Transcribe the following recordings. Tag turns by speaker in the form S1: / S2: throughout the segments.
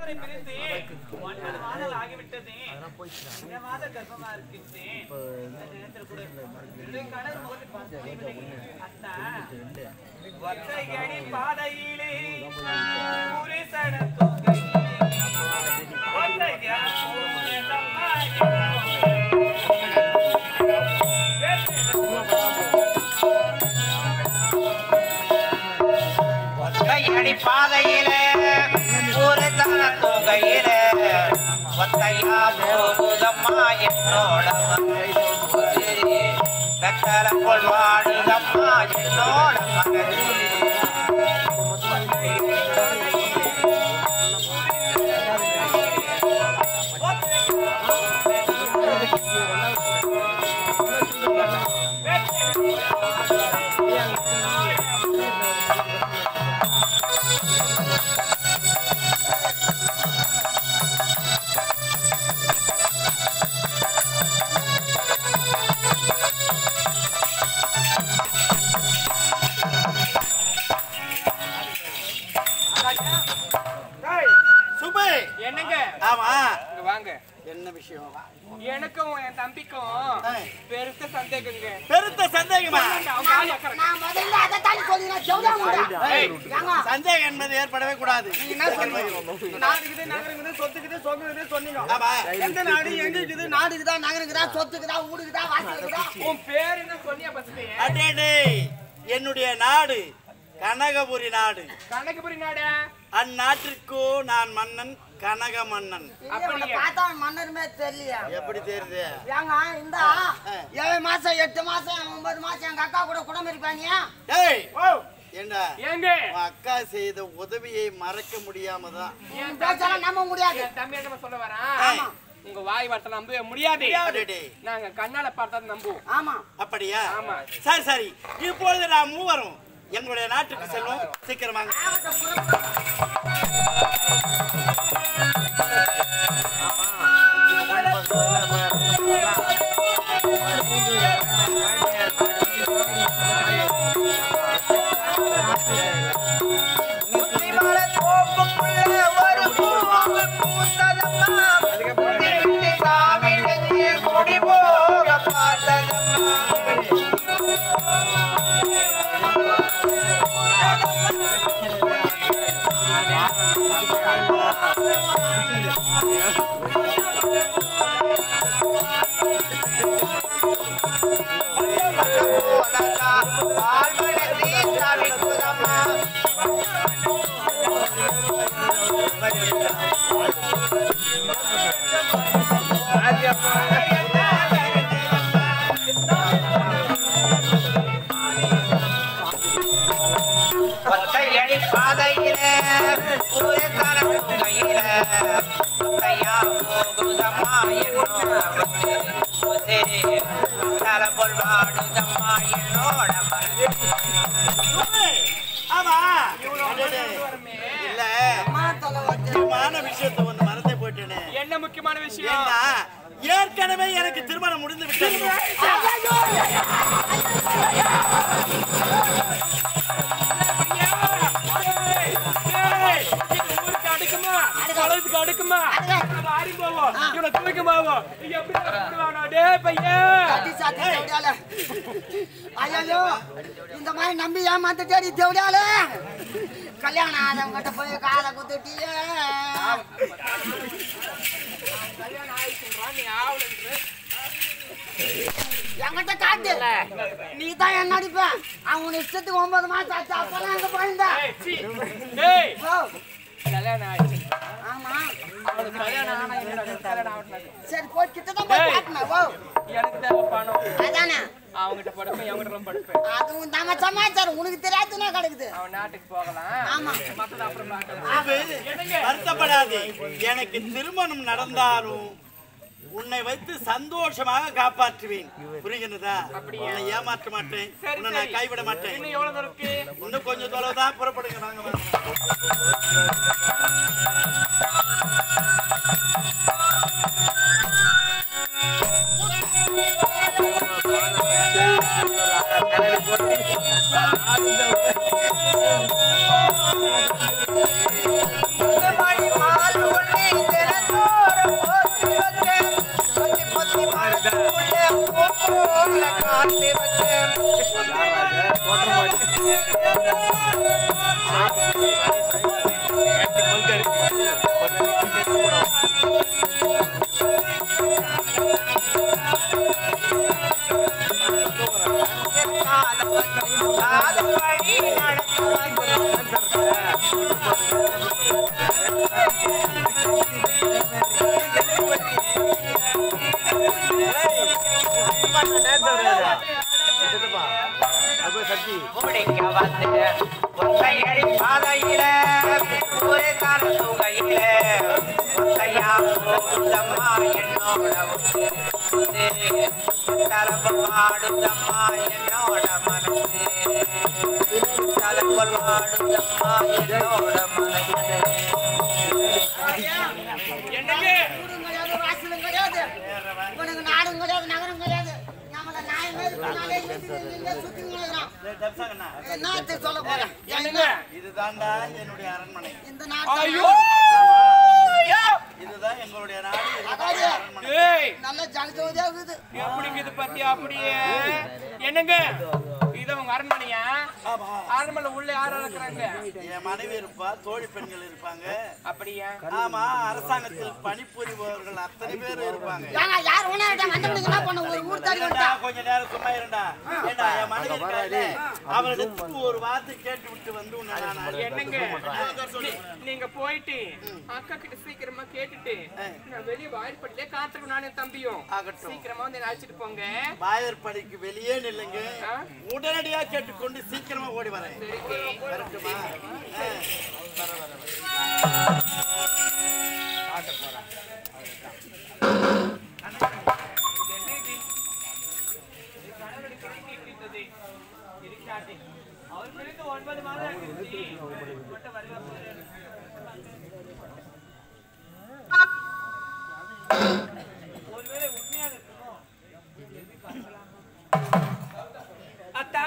S1: கணவனை பிரிந்து ஒன்பது மாதங்கள் ஆகிவிட்டது இந்த மாத கர்ப்பமா இருக்கின்றேன் இந்த நேரத்தில் கூட என்னுடைய கணவர் முகத்தை பார்க்கவில்லை. அத்தா, ஒற்றையடி பாதையிலே ஒரு சடம் தூக்கையிலே, ஒற்றையடி பூமுகத்தம்மா
S2: ஒத்தையடி பாதையிலே ஒரு தன தொகையிலே ஒத்தையா போகுதம்மா என்னோட மகரி வெத்தல போல் வாடுதம்மா என்னோட மகரி
S3: சுபு
S1: என்னங்க
S3: ஆமா
S1: இங்க வாங்க
S3: என்ன விஷயம்
S1: எனக்கும் என் தம்பிக்கும்
S3: ஆ.
S1: பெருத்த சந்தேகங்க
S3: பெருத்த சந்தேகமா
S1: அவங்க ஆள் வைக்கிறேன்.
S4: நான் முதல்ல அதைத்தான் சொல்லினேன் செவ்வாய் முண்டா.
S3: ஏய்,
S4: ஏங்க,
S3: சந்தேகம் என்பது ஏற்படவே கூடாது
S1: என்ன சொன்னீங்க நாடுக்குது நகருக்குது சொத்துக்குது சொகுக்குது சொன்னீங்க
S3: ஆமா
S4: எந்த நாடு எங்க இருக்குது நாடு இருக்குதா நகரம் இருக்குதா சொத்து இருக்குதா ஊடு இருக்குதா வாசி இருக்குதா
S1: உன் பேர் என்ன சொன்னியா பசங்க
S3: அடேடே என்னுடைய நாடு கனகபுரி நாடு
S1: கணக்குபுரி நாடு
S3: அந்நாட்டிற்கோ நான் மன்னன் கனக மன்னன்
S4: இவனை பார்த்தா மன்னருமே தெரியலையா
S3: எப்படி தெரியுது
S4: ஏங்க இந்த ஏழு மாசம் எட்டு மாசம் ஒன்பது மாசம் எங்க அக்கா கூட குடும்பம் இருப்பானியா
S3: ஏய் என்ன
S1: ஏங்க
S3: உன் அக்கா செய்த உதவியை மறக்க முடியாம தான்
S1: என்
S4: பேச்சாலும் நம்ப முடியாது
S1: என் தம்பி என்ன சொல்ல வரான் உங்க வாய் வார்த்தை நம்பவே முடியாது
S3: அடேடே.
S1: நாங்க கண்ணால பார்த்தா நம்புவோம்
S4: ஆமா
S3: அப்படியா
S1: ஆமா.
S3: சரி சரி இப்பொழுது நான் மூவரும் எங்களுடைய நாட்டுக்கு செல்வோம் சீக்கிரமாங்க
S2: ஒத்தையடி பாதையிலே ஒரு தரம் கையிலே ஒத்தையா போகுதம்மா என்னோட உதிரி தலபொல் வாடுதம்மா என்னோட மனது
S3: ஆமா அடேடே. இல்ல முக்கியமான விஷயத்தை ஒண்ணு மறந்தே போயிட்டேனே
S1: என்ன முக்கியமான விஷயம்
S3: ஏன்னா ஏற்கனவே எனக்கு திருமணம் முடிந்து விட்டது
S1: ஏய், இது ஊருக்கு அடுக்குமா குளத்துக்கு அடுக்குமா மாறி போவோம் இவனை தூக்கி போவோம் நீ எப்படி கூப்பிடுவானோ டே பையன்
S4: கட்டி சாத்தி தேவடியால ஐயோ இந்த மாதிரி நம்பி ஏமாத்த தேடி தேவடியால கல்யாணம் ஆதவங்கிட்ட போய் காதை குத்துட்டியே
S1: கல்யாணம் ஆயிடுச்சுன்றான் நீ ஆவலன்ற
S4: என்கிட்ட காட்டு நீ தான் என்ன அடிப்ப அவன் இஷ்டத்துக்கு ஒன்பது மாசம் ஆச்சு அப்பெல்லாம் அங்க போயிருந்த
S1: ஏய் சீ டேய்
S4: ஓ,
S1: கல்யாணம் ஆயிடுச்சு
S4: ஆமா
S1: அவனுக்கு கல்யாணம் ஆனா என்னடா கல்யாணம் ஆகணும்
S4: சரி போய் கிட்டதான் போய்
S1: ஏய்.
S4: காட்டுன ஓ
S1: எனக்கு தேவை பணம்
S4: அதானே
S1: அவங்ககிட்ட படுப்பேன் இவங்கிட்ட படுப்பேன்
S4: அதுவும் தம சமாச்சாரம் உனக்கு தெரியாதுன்னா கிடக்குது
S1: அவன் நாட்டுக்கு போகலாம்
S4: ஆமா.
S1: மத்தத அப்புறம் பார்க்கலாம்
S3: இது வருத்தப்படாதே எனக்கு திருமணம் நடந்தாலும் உன்னை வைத்து சந்தோஷமாக காப்பாற்றுவேன் புரிகிறதா உன்னை ஏமாற்ற மாட்டேன்
S1: சரி
S3: உன்னை
S1: சரி
S3: நான் கைவிட மாட்டேன்
S1: இன்னும் எவ்வளவு தூரம் இருக்கு
S3: இன்னும் கொஞ்சம் தொலைவு தான் புறப்படுங்க வாங்க வாங்க.
S2: மணி மால் போல காத்து வழி முடிக்க வந்து ஒத்தையடி பாதையில ஒரு கால சுகையில ஒத்தையா போகுதம்மா என்னோட உசுரு. தலப்பு பாடுதம்மா என்னோட மனசு தலப்பு பாடுதம்மா என்னோட மனசு
S1: என்னங்க
S4: ஊரும் கிடையாது, வாசலும் கிடையாது. இவனுக்கு நாடும் கிடையாது, நகரம் கிடையாது. நம்மள நாய் மாதிரி பின்னாலே இழுத்து இழுத்து சுத்தின்னு கிடக்குறான். என்னத்தை சொல்ல போறேன்?
S1: என்னங்க
S3: இதுதான்டா என்னுடைய அரண்மனை
S4: இந்த நாட்டுல
S1: ஐயோ
S3: இதுதான் எங்களுடைய நாடு இதுதான்
S4: அதாவது,
S3: அரண்மனை
S1: ஏய்
S4: நல்ல ஜனஜோதியா இருக்குது
S1: எப்படிங்குது பத்தி அப்படியே என்னங்க இது உங்க அரண்மனையா அரண்மனை உள்ள யார் இருக்கிறாங்க
S3: என் மனைவி இருப்பா தோழி பெண்கள் இருப்பாங்க
S1: அப்படியா
S3: ஆமா அரசாங்கத்தில் பணிபுரிபவர்கள் அத்தனை பேர் இருப்பாங்க
S4: ஏங்க, யார் உணர்கிட்ட வந்தவனுக்கு என்ன பண்ண ஒரு ஊர் தாடி
S3: ஏண்டா,
S4: வந்துட்டா
S3: கொஞ்ச நேரம் சும்மா இருடா ஏண்டா என் மனைவி இருக்காளே அவளிடத்துக்கு ஒரு வார்த்தை கேட்டு விட்டு வந்து உன்னை நான் அழைக்கிறேன்.
S1: என்னங்க நீ- நீங்க போயிட்டு அக்கா கிட்ட சீக்கிரமா கேட்டுட்டு நான் வெளியே வாய்ப்பட்டிலே காத்துக்கு நானே தம்பியும்
S3: ஆகட்டும்.
S1: சீக்கிரமா வந்து என்னை அழைச்சிட்டு போங்க
S3: வாயற்படிக்கு வெளியே நில்லுங்க
S1: ஆ?
S3: உடனடியா கேட்டுக்கொண்டு சீக்கிரமா ஓடி வரேன்
S1: சரிங்க
S3: வரட்டுமா ஆ.
S1: அவர் பிறந்து ஒன்பது மாதம் ஆகிருச்சு. மட்டும் வருவா போகுது. ஒருவேளை உண்மையா இருக்குமோ? அத்தா,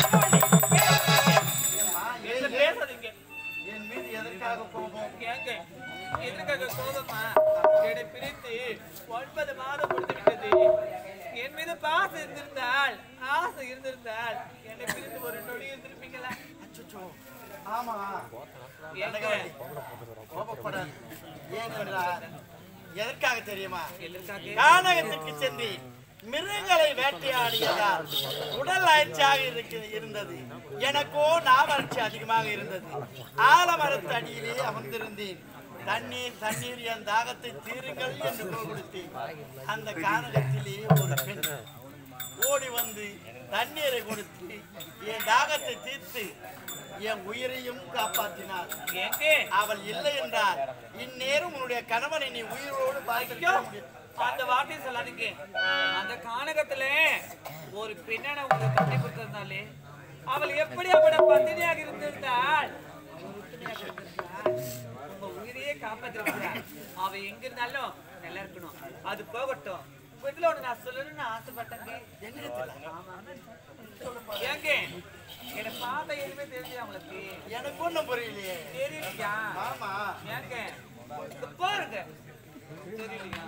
S1: என்ன பேசாதீங்க.
S3: என் மீது எதற்காக கோபம்
S1: ஏங்க, எதற்காக கோபமா? என்னை பிரித்து ஒன்பது மாதம் முடிந்து விட்டது. என் மீது பாசம் இருந்திருந்தால் ஆசை இருந்திருந்தால் என்னை பிரித்து ஒரு நொடி இருந்திருப்பீங்களா
S3: அச்சச்சோ. ஆமா
S1: ஏங்க,
S3: கோபப்படாது ஏனென்றால் எதற்காக தெரியுமா
S1: எதற்காக?
S3: கானகத்துக்கு சென்று மிருகங்களை வேட்டையாடியதால் உடல் அயற்சியாக இருக்கு இருந்தது எனக்கோ நாவறட்சி அதிகமாக இருந்தது ஆலமரத்து அடியிலே அமர்ந்திருந்தேன் தண்ணீர் தண்ணீர் என் தாகத்தை தீருங்கள் என்று குரல் கொடுத்தேன் அந்த கானகத்திலே ஒரு பெண் ஓடி வந்து தண்ணீரை கொடுத்து என் தாகத்தை தீர்த்து என் உயிரையும் காப்பாற்றினார்
S1: ஏங்க,
S3: அவள் இல்லை என்றால் இந்நேரம் உன்னுடைய கணவனை நீ உயிரோடு பார்க்க முடியும்
S1: அந்த வார்த்தையை சொல்லாதீங்க அந்த கானகத்துல ஒரு பெண்ணான உங்களுக்கு கட்டி கொடுத்திருந்தாலே அவள் எப்படி அவட பத்தினியாக இருந்திருந்தால் உறுதுணையாக இருந்திருந்தால், உங்க உயிரையே காப்பாத்திருக்கிறாள் அவ எங்க இருந்தாலும் நல்லா இருக்கணும் அது போகட்டும் இதுல ஒண்ணு நான் சொல்லணும்னு ஆசைப்பட்டேங்க ஆமா. ஏங்க என்ன பார்த்தா எதுவுமே தெரிஞ்சு அவங்களுக்கு
S3: எனக்கு ஒண்ணும் புரியலையே
S1: தெரியலையா
S3: ஆமா
S1: ஏங்க இங்க பாருங்க தெரியலையா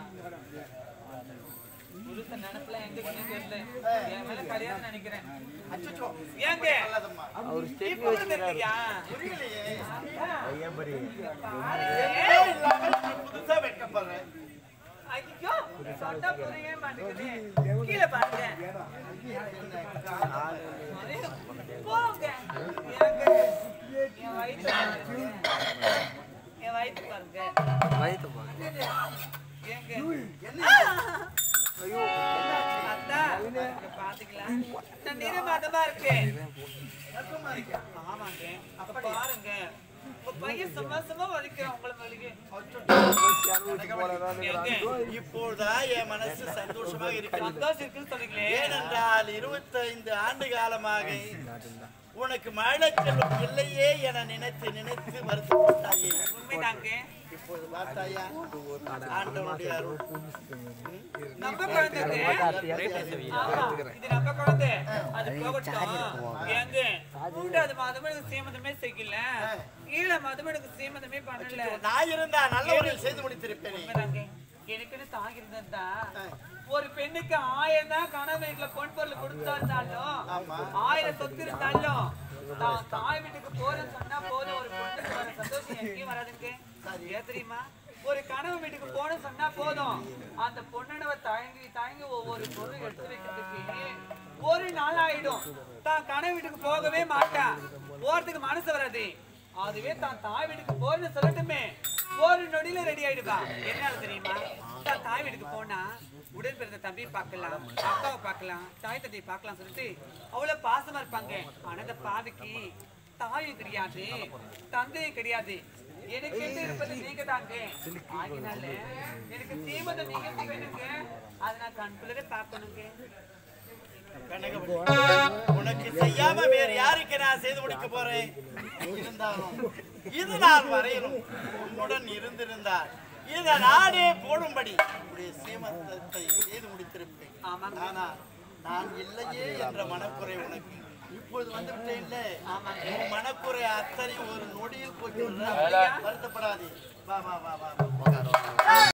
S1: புருஷன் நினைப்புல எங்க இருக்குன்னு தெரியல என் மேல கல்யாணம் நினைக்கிறேன்
S3: அச்சச்சோ
S1: ஏங்க
S3: நல்லதம்மா
S1: இப்ப கூட தெரியலையா
S3: புரியலையே
S1: பாருங்க.
S3: ஏன் இல்லாம நான் புதுசா வெட்கப்படுறேன்
S1: ஐயோ சொன்னா புரியவே மாட்டேங்குது கீழே பாருங்க போங்க ஏங்க என் வயிற்று பாருங்க என் வயிற்று பாருங்க ஏங்க அத்தா, இங்க பாத்தீங்களா? நான் நிறமாதமா இருக்கேன். ஆமாங்க. அப்ப பாருங்க. உங்க பையன் சும்மா சும்மா வலிக்கிறான் உங்களை வலிக்க. ஏங்க,
S3: இப்போதுதான் என் மனசு சந்தோஷமாக இருக்கிறது
S1: சந்தோஷம் இருக்குன்னு சொன்னீங்களே.
S3: ஏனென்றால் இருபத்தைந்து ஆண்டு காலமாக உனக்கு மழை செல்வம் இல்லையே என நினைத்து நினைத்து வருத்தப்பட்டாயே
S1: உண்மைதாங்க.
S3: இப்போது பார்த்தாயா ஆண்டவனுடைய அருள்
S1: நம்ம குழந்தைங்க. ஆமா, இது நம்ம குழந்தை. அது போகட்டும். ஏங்க, மூன்றாவது மாதமும் எனக்கு சீமந்தமே செய்யல. ஏழாம் மாதமும் எனக்கு சீமந்தமே பண்ணல.
S3: நான் இருந்தா நல்ல முறையில் செய்து முடித்திருப்பேனே
S1: உண்மைதாங்க. எனக்குன்னு தாங்கி இருந்தா ஒரு பெண்ணுக்கு ஆயிரம் தான் கணவன் வீட்டுல பொன் பொருள் கொடுத்தா இருந்தாலும் ஆயிரம் சொத்து இருந்தாலும் தான் தாய் வீட்டுக்கு போறேன்னு சொன்னா போதும் ஒரு பொண்ணுக்கு வர சந்தோஷம் எங்கேயும் வராதுங்க ஏன் தெரியுமா ஒரு கணவன் வீட்டுக்கு போகணும்னு சொன்னா போதும் அந்த பொண்ணனவ தயங்கி தயங்கி ஒவ்வொரு பொருள் எடுத்து வைக்கிறதுக்கு ஒரு நாள் ஆயிடும் தான் கணவன் வீட்டுக்கு போகவே மாட்டான் போறதுக்கு மனசு வராது அதுவே தான் தாய் வீட்டுக்கு போறேன்னு சொல்லட்டுமே ஒரு நொடியில ரெடி ஆயிடுவா என்ன தெரியுமா தான் தாய் வீட்டுக்கு போனா உடன் பிறந்த தம்பி பார்க்கலாம் அக்காவை பார்க்கலாம் தாய் தந்தையை பார்க்கலாம் சொல்லிட்டு அவ்வளவு பாசமா இருப்பாங்க ஆனா இந்த பாவிக்கு தாயும் கிடையாது தந்தையும் கிடையாது எனக்கு எது இருப்பது நீங்க தாங்க ஆகினால எனக்கு தீமத்தை நீங்க வேணுங்க அதை நான் கண்குள்ளே பார்க்கணுங்க
S3: கனகவல்லி, உனக்கு செய்யாம வேறு யாருக்கு நான் செய்து முடிக்க போறேன் இருந்தாலும் இது நாள் வரையிலும் உன்னுடன் இருந்திருந்தால் இந்த நாடே போடும்படி உன்னுடைய சீமந்தத்தை செய்து முடித்திருப்பேன்
S1: ஆமாங்க.
S3: ஆனா நான் இல்லையே என்ற மனக்குறை உனக்கு இப்பொழுது வந்து விட்டேன்ல உன் மனக்குறை அத்தனை ஒரு நொடியில் போட்டு வருத்தப்படாதே வா வா வா வா